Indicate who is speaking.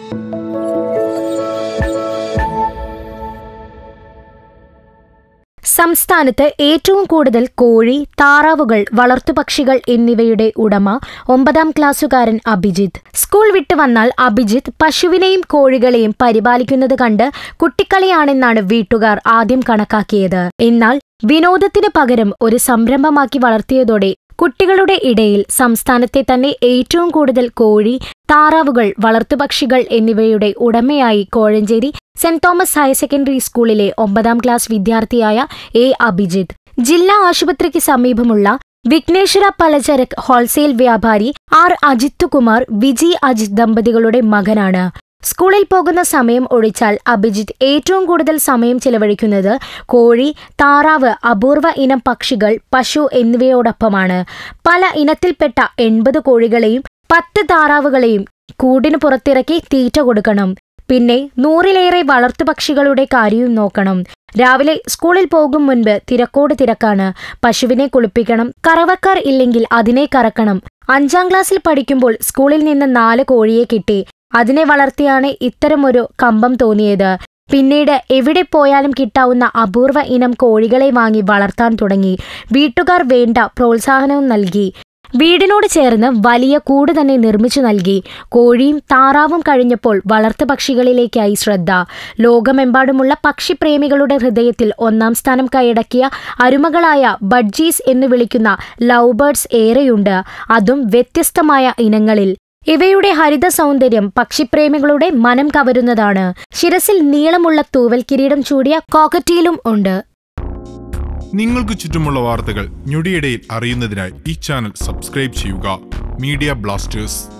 Speaker 1: സംസ്ഥാനത്ത് ഏറ്റവും കൂടുതൽ കോഴി താറാവുകൾ വളർത്തുപക്ഷികൾ എന്നിവയുടെ ഉടമ ഒമ്പതാം ക്ലാസ്സുകാരൻ അഭിജിത്ത് സ്കൂൾ വിട്ടു വന്നാൽ അഭിജിത്ത് പശുവിനെയും കോഴികളെയും പരിപാലിക്കുന്നത് കണ്ട് കുട്ടിക്കളിയാണെന്നാണ് വീട്ടുകാർ ആദ്യം കണക്കാക്കിയത് എന്നാൽ വിനോദത്തിന് പകരം ഒരു സംരംഭമാക്കി വളർത്തിയതോടെ കുട്ടികളുടെ ഇടയിൽ സംസ്ഥാനത്തെ തന്നെ ഏറ്റവും കൂടുതൽ കോഴി താറാവുകൾ വളർത്തുപക്ഷികൾ എന്നിവയുടെ ഉടമയായി Kozhencherry saint Thomas higher secondary സ്കൂളിലെ ഒമ്പതാം ക്ലാസ് വിദ്യാർത്ഥിയായ എ അഭിജിത്ത് ജില്ലാ ആശുപത്രിക്ക് സമീപമുള്ള വിഘ്നേശ്വര പലചരക്ക് ഹോൾസെയിൽ വ്യാപാരി ആർ അജിത്തുകുമാർ വിജി അജിത് ദമ്പതികളുടെ മകനാണ് സ്കൂളിൽ പോകുന്ന സമയം ഒഴിച്ചാൽ അഭിജിത്ത് ഏറ്റവും കൂടുതൽ സമയം ചിലവഴിക്കുന്നത് കോഴി താറാവ് അപൂർവ ഇനം പക്ഷികൾ പശു എന്നിവയോടൊപ്പമാണ് പല ഇനത്തിൽപ്പെട്ട എൺപത് കോഴികളെയും പത്ത് താറാവുകളെയും കൂടിന് പുറത്തിറക്കി തീറ്റ കൊടുക്കണം പിന്നെ നൂറിലേറെ വളർത്തുപക്ഷികളുടെ കാര്യവും നോക്കണം രാവിലെ സ്കൂളിൽ പോകും മുൻപ് തിരക്കോട് തിരക്കാണ് പശുവിനെ കുളിപ്പിക്കണം കറവക്കാർ ഇല്ലെങ്കിൽ അതിനെ കറക്കണം അഞ്ചാം ക്ലാസ്സിൽ പഠിക്കുമ്പോൾ സ്കൂളിൽ നിന്ന് നാല് കോഴിയെ കിട്ടി അതിനെ വളർത്തിയാണ് ഇത്തരമൊരു കമ്പം തോന്നിയത് പിന്നീട് എവിടെ പോയാലും കിട്ടാവുന്ന അപൂർവ ഇനം കോഴികളെ വാങ്ങി വളർത്താൻ തുടങ്ങി വീട്ടുകാർ വേണ്ട പ്രോത്സാഹനവും നൽകി വീടിനോട് ചേർന്ന് വലിയ കൂട് തന്നെ നിർമ്മിച്ചു നൽകി കോഴിയും താറാവും കഴിഞ്ഞപ്പോൾ വളർത്തുപക്ഷികളിലേക്കായി ശ്രദ്ധ ലോകമെമ്പാടുമുള്ള പക്ഷിപ്രേമികളുടെ ഹൃദയത്തിൽ ഒന്നാം സ്ഥാനം കൈയടക്കിയ അരുമകളായ ബഡ്ജീസ് എന്ന് വിളിക്കുന്ന ലവ് ബേർഡ്സ് ഏറെയുണ്ട് അതും വ്യത്യസ്തമായ ഇനങ്ങളിൽ ഇവയുടെ ഹരിത സൗന്ദര്യം പക്ഷിപ്രേമികളുടെ മനം കവരുന്നതാണ് ശിരസിൽ നീളമുള്ള തൂവൽ കിരീടം ചൂടിയ കോക്കറ്റീലും ഉണ്ട്
Speaker 2: നിങ്ങൾക്ക് ചുറ്റുമുള്ള വാർത്തകൾ ഞൊടിയിടയിൽ അറിയുന്നതിനായി ഈ ചാനൽ സബ്സ്ക്രൈബ് ചെയ്യുക മീഡിയ ബ്ലാസ്റ്റേഴ്സ്